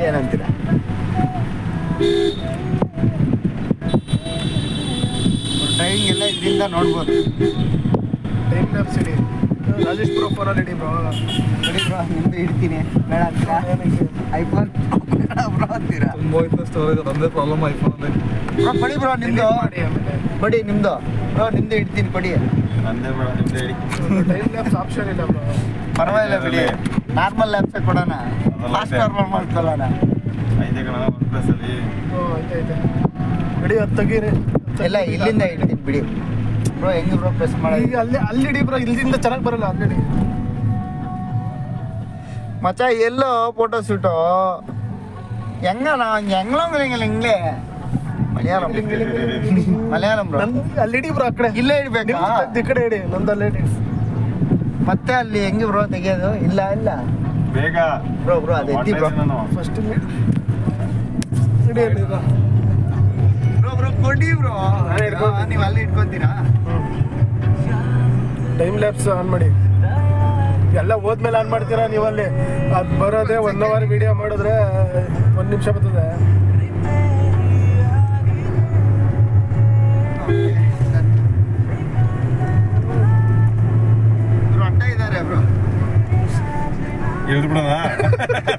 ಏನಂತೀರ driving ಎಲ್ಲ ಇದರಿಂದ ನೋಡ್ಬೋದು ಟೈಮ್ ಲ್ಯಾಬ್ಸ್ ಇಡಿ ರಾಜೇಶ್ ಬ್ರೋ ಫೋನಲ್ಲಿ ಇಡಿ ಬ್ರೋ ನೋಡಿ ಬ್ರೋ ನಿಮ್ದು ಇಡ್ತೀನಿ ಬೇಡ ಅಂತೀರಾ ಐಫೋನ್ ಬ್ರೋ ಅಂತೀರಾ ತುಂಬ ಐತೆ ಸ್ಟೋರೇಜ್ ಅದೊಂದೇ ಪ್ರಾಬ್ಲಮ್ ಐಫೋನಲ್ಲಿ ಬ್ರೋ ಕೊಡಿ ಬ್ರೋ ನಿಮ್ದು ಮಾಡಿ ಆಮೇಲೆ ಕೊಡಿ ನಿಮ್ದು ಬ್ರೋ ನಿಮ್ದು ಇಡ್ತೀನಿ ಕೊಡಿ ನಂದೇ ಬೇಡ ನಿಮ್ದೇ ಹೇಳಿ ಟೈಮ್ ಲ್ಯಾಬ್ಸ್ ಆಪ್ಷನ್ ಇಲ್ಲ ಬ್ರೋ ಪರವಾಗಿಲ್ಲ ಬಿಡಿ ನಾರ್ಮಲ್ ಲ್ಯಾಪ್ಸೇ ಕೊಡೋಣ ಅದೆಲ್ಲ ಫಾಸ್ಟ್ ಇದೆ. ಫಾರ್ವರ್ಡ್ ಮಾಡ್ಕೊಳ್ಳೋಣ ಐದೇ ಕಣ ಒನ್ ಪ್ಲಸ್ ಅಲ್ಲಿ ಓ ಐತೆ ಐತೆ ಇಡಿ ಅದು ತೆಗೀರಿ ಇಲ್ಲ ಇಲ್ಲಿಂದ ಇಡ್ತೀನಿ ಬಿಡಿ ಬ್ರೋ ಹೆಂಗೆ ಬ್ರೋ ಪ್ರೆಸ್ ಈಗ ಮಾಡೋದು ಅಲ್ಲಿ ಅಲ್ಲಿ ಇಡಿ ಬ್ರೋ ಇಲ್ಲಿಂದ ಚೆನ್ನಾಗಿ ಬರಲ್ಲ ಅಲ್ಲಿ ಮಚ್ಚ ಎಲ್ಲೋ ಫೋಟೋ ಶೂಟು ಹೆಂಗಣ ಹೆಂಗ್ಲಂಗ್ರೆ ಹಿಂಗ್ಲೇ ಮಲಯಾಳಂ ಮಲಯಾಳಂ ಬ್ರೋ ನನ್ ಅಲ್ಲಿ ಇಡಿ ಬ್ರೋ ಆ ಕಡೆ ಇಲ್ಲೇ ಇಡ್ಬೇಕಾ ನಿಮ್ದು ತೆಗ್ದು ಈ ಕಡೆ ಇಡಿ ನಂದು ಅಲ್ಲೇ ಇಡಿ ಮತ್ತೆ ಅಲ್ಲಿ ಹೆಂಗೆ ಬ್ರೋ ತೆಗಿಯೋದು ಇಲ್ಲ ಇಲ್ಲ ಬೇಗ ಬ್ರೋ ಬ್ರೋ ಅದು ಎತ್ತಿ ಬ್ರೋ ನಾನು ಫಸ್ಟ್ ಇಡಿ ಇಡಿ ಇಡಿ ಬ್ರೋ ಬ್ರೋ ಬ್ರೋ ಕೊಡಿ ಬ್ರೋ ನಾನೇ ಇಟ್ಕೊಳ್ತೀನಿ. ನೀವು ಅಲ್ಲಿ ಇಟ್ಕೊತೀರಾ ಟೈಮ್ ಲ್ಯಾಬ್ಸ್ ಆನ್ ಮಾಡಿ ಎಲ್ಲ ಹೋದ್ಮೇಲೆ ಆನ್ ಮಾಡ್ತೀರಾ ನೀವು ಅಲ್ಲಿ ಅದು ಬರೋದೇ ಒನ್ ಅವರ್ ವಿಡಿಯೋ ಮಾಡಿದ್ರೆ ಒಂದು ನಿಮಿಷ ಬರ್ತದೆ ಬ್ರೋ ಅಡ್ಡ ಇದ್ದಾರೆ ಬ್ರೋ ಇಳಿದು ಬಿಡೋಣ